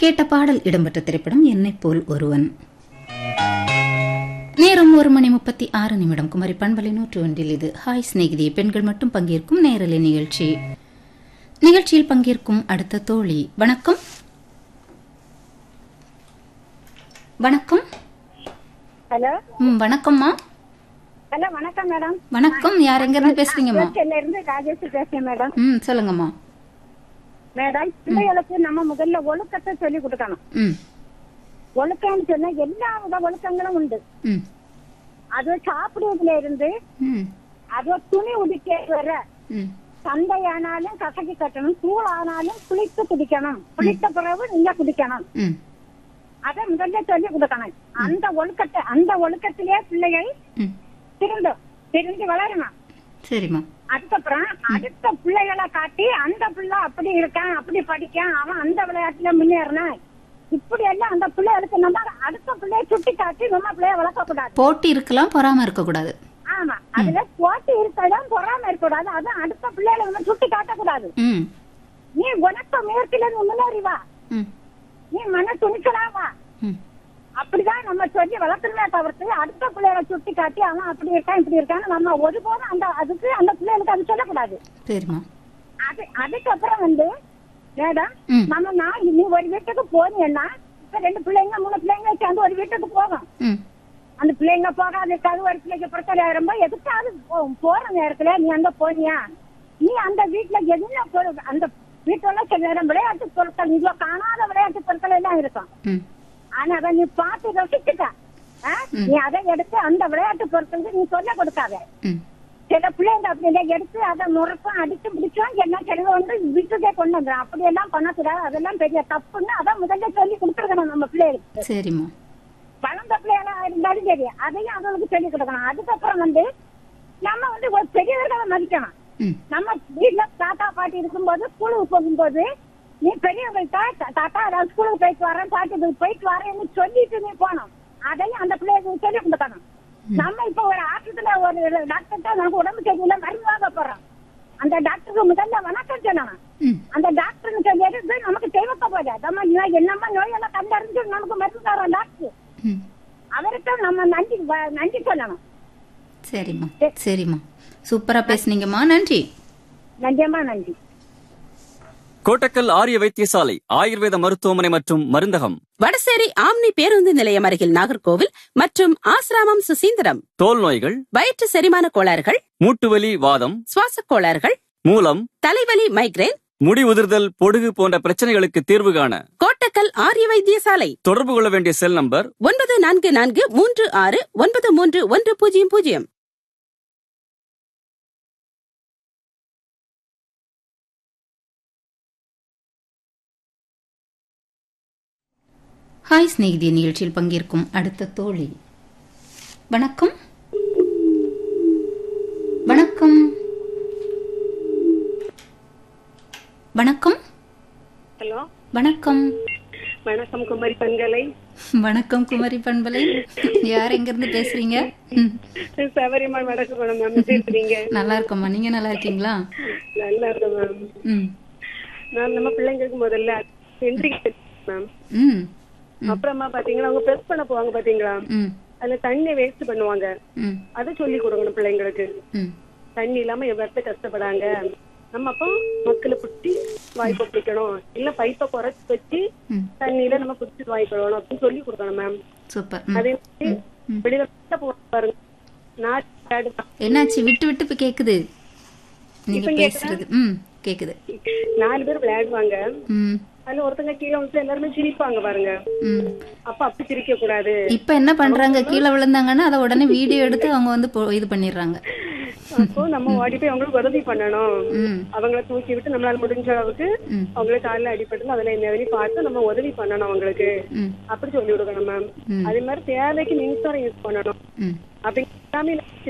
கேட்ட பாடல் இடம்பெற்ற திரைப்படம் என்னைப் போல் ஒருவன் நேரம் ஒரு மணி முப்பத்தி ஆறு நிமிடம் குமரி பண்பலை நூற்று ஒன்றில் இது ஹாய் சிநேகிதி பெண்கள் மட்டும் பங்கேற்கும் நேரலை நிகழ்ச்சி நிகழ்ச்சியில் பங்கேற்கும் அடுத்த தோழி வணக்கம் வணக்கம் ஹலோ ம் வணக்கம்மா ஹலோ வணக்கம் மேடம் வணக்கம் யார் எங்க இருந்து பேசுறீங்கம்மா திருச்சியில இருந்து ராஜேஷ் பேசுறேன் மேடம் ம் சொல்லுங்கம்மா மேடம் பிள்ளைகளுக்கு நம்ம முதல்ல ஒழுக்கத்தை சொல்லி கொடுக்கணும் ம் ஒழுக்கம்னு சொன்னா எல்லா வித ஒழுக்கங்களும் உண்டு ம் அது சாப்பிடுவதுல இருந்து ம் அது துணி உடிக்க வர ம் சந்தையானாலும் கசக்கி கட்டணும் தூள் ஆனாலும் குளித்து குடிக்கணும் குளித்த பிறகு நீங்க குடிக்கணும் ம் அதை முதல்ல சொல்லி கொடுக்கணும் அந்த ஒழுக்கத்தை அந்த ஒழுக்கத்திலே பிள்ளைகள் ம் திருந்தும் திருந்து வளரணும் சரிம்மா அதுக்கப்புறம் அடுத்த பிள்ளைகளை காட்டி அந்த பிள்ளை அப்படி இருக்கான் அப்படி படிக்கான் அவன் அந்த விளையாட்டுல முன்னேறினான் இப்படி எல்லாம் அந்த பிள்ளைகளுக்கு நம்ம அடுத்த பிள்ளைய சுட்டி காட்டி நம்ம பிள்ளைய வளர்க்க கூடாது போட்டி இருக்கலாம் பொறாம இருக்கக்கூடாது ஆமா அதுல போட்டி இருக்கலாம் பொறாம இருக்கக்கூடாது அது அடுத்த பிள்ளைகளை நம்ம சுட்டி காட்டக்கூடாது ம் நீ உனக்க முயற்சியில இருந்து முன்னேறி வா ம் நீ மன துணிச்சலா வா ம் அப்படிதான் நம்ம சொல்லி வளர்க்கணுமே தவிர்த்து அடுத்த பிள்ளைகளை சுட்டி காட்டி அவன் அப்படி இருக்கான் இப்படி இருக்கான்னு நம்ம ஒருபோதும் அந்த அதுக்கு அந்த பிள்ளைகளுக்கு அது சொல்லக்கூடாது சரிம்மா அது அதுக்கப்புறம் வந்து மேடம் ம். நம்ம நான் நீ ஒரு வீட்டுக்கு போனீங்கன்னா இப்ப ரெண்டு பிள்ளைங்க மூணு பிள்ளைங்க சேர்ந்து ஒரு வீட்டுக்கு போகும் ம் அந்த பிள்ளைங்க போகாது இருக்காது ஒரு பிள்ளைங்க பிரச்சனை ரொம்ப எதுக்காவது போ- போற நேரத்துல நீ அங்க போனியா நீ அந்த வீட்டுல என்ன பொருள் அந்த வீட்டுல சில நேரம் விளையாட்டு பொருட்கள் இவ்வளவு காணாத விளையாட்டு பொருட்கள் எல்லாம் இருக்கும் ம் ஆனா அதை நீ பார்த்து ரசிச்சுட்ட ஆ? நீ அதை எடுத்து அந்த விளையாட்டு பொருட்களுக்கு நீ சொல்ல கொடுக்காத ம் சில பிள்ளைங்க அப்படி இல்லை எடுத்து அதை முறப்பும் அடிச்சு பிடிச்சோம் என்ன சிலவ வந்து வீட்டுக்கே கொண்டு வந்துடும் அப்படி எல்லாம் பண்ணக்கூடாது அதெல்லாம் பெரிய தப்புன்னு அதான் முதல்ல சொல்லி கொடுத்துருக்கணும் நம்ம பிள்ளைகளுக்கு சரிம்மா வளர்ந்த பிள்ளைகளா இருந்தாலும் சரி அதையும் அவங்களுக்கு சொல்லி கொடுக்கணும் அதுக்கப்புறம் வந்து நம்ம வந்து ஒரு பெரியவர்களை மதிக்கணும் ம் நம்ம வீட்டுல தாத்தா பாட்டி இருக்கும்போது ஸ்கூலுக்கு போகும்போது நீ பெரியவங்கள்ட்ட "தா- தாத்தா அதாவது ஸ்கூலுக்கு போயிட்டு வரேன் பாட்டி போயிட்டு வரேன்னு சொல்லிட்டு நீ போகணும் அதையும் அந்த பிள்ளைகளுக்கு சொல்லி கொடுக்கணும் நம்ம இப்ப ஒரு ஆட்டத்துல ஒரு டாக்டர்கிட்ட நமக்கு உடம்பு சரியில்லை மருந்து வாங்க போறோம் அந்த டாக்டருக்கு முதல்ல வணக்கம் சொல்லணும் ம் அந்த டாக்டர்னு சொல்லிட்டு நமக்கு தெய்வத்தை போல நம்ம நோய் என்னம்மா நோயெல்லாம் கண்டறிஞ்சு நமக்கு மருந்து தரோம் டாக்டர் ம் அவருக்கு நம்ம நன்றி வ- நன்றி சொல்லணும் சரிம்மா சரிம்மா சூப்பரா பேசுனீங்கம்மா நன்றி நன்றியம்மா நன்றி கோட்டக்கல் ஆரிய வைத்தியசாலை ஆயுர்வேத மருத்துவமனை மற்றும் மருந்தகம் வடசேரி ஆம்னி பேருந்து நிலையம் அருகில் நாகர்கோவில் மற்றும் ஆசிராமம் சுசீந்திரம் தோல் நோய்கள் வயிற்று செரிமான கோளாறுகள் மூட்டுவலி வாதம் சுவாசக் கோளாறுகள் மூலம் தலைவலி மைக்ரேன் முடி உதிர்தல் பொடுகு போன்ற பிரச்சனைகளுக்கு தீர்வு காண கோட்டக்கல் ஆரிய வைத்தியசாலை தொடர்பு கொள்ள வேண்டிய செல் நம்பர் ஒன்பது நான்கு நான்கு மூன்று ஆறு ஒன்பது மூன்று ஒன்று பூஜ்ஜியம் பூஜ்ஜியம் ஹாய் ஸ்நேகிதி நிகழ்ச்சியில் பங்கேற்கும் அடுத்த தோழி வணக்கம் வணக்கம் வணக்கம் ஹலோ வணக்கம் வணக்கம் குமரி பெண்களை வணக்கம் குமரி பண்பலை யார் எங்க இருந்து பேசுறீங்க ம், சபரிமாள் வடக்கு குணம் மேம் எப்படி இருக்கிறீங்க நல்லா இருக்கோம்மா நீங்க நல்லா இருக்கீங்களா நல்லா இருக்கேன் மேம் ம் மேம் நம்ம பிள்ளைங்களுக்கு முதல்ல எந்திரிக்க மேம் ம் அப்புறமா பாத்தீங்கன்னா அவங்க ப்ரெஸ் பண்ண போவாங்க பாத்தீங்களா ம் அதுல தண்ணி வேஸ்ட் பண்ணுவாங்க ம் அதை சொல்லி கொடுக்கணும் பிள்ளைங்களுக்கு ம் தண்ணி இல்லாம எவ்வளவு கஷ்டப்படாங்க நம்ம அப்போ மக்களை புட்டி வாய்ப்பை பிடிக்கணும் இல்ல பைப்பை குறைச்சு வச்சு ம் தண்ணியில நம்ம புடிச்சு வாய்க்கணும் அப்படின்னு சொல்லி கொடுக்கணும் மேம் சூப்பர் ம். அதே மாதிரி வெளியில போவாங்க பாருங்க நாட்டு என்னாச்சு விட்டு விட்டு இப்ப கேக்குது நீங்க இப்ப பேசுறது ம் கேக்குது நாலு பேர் விளையாடுவாங்க ம் அதுல ஒருத்தங்க கீழே வந்து எல்லாருமே சிரிப்பாங்க பாருங்க ம் அப்ப அப்படி சிரிக்க கூடாது இப்ப என்ன பண்றாங்க கீழே விழுந்தாங்கன்னா அதை உடனே வீடியோ எடுத்து அவங்க வந்து போ- இது பண்ணிடுறாங்க அப்போ நம்ம ஓடி போய் அவங்களுக்கு உதவி பண்ணணும் ம் அவங்கள தூக்கி விட்டு நம்மளால முடிஞ்ச அளவுக்கு ம். அவங்களுக்கு காலில் அடிபட்டு அதுல என்ன வழி பார்த்து நம்ம உதவி பண்ணணும் அவங்களுக்கு ம் அப்படி சொல்லி கொடுக்கணும் மேம் ம். அதே மாதிரி தேவைக்கு மின்சாரம் யூஸ் பண்ணணும் ம் அப்படி எல்லாமே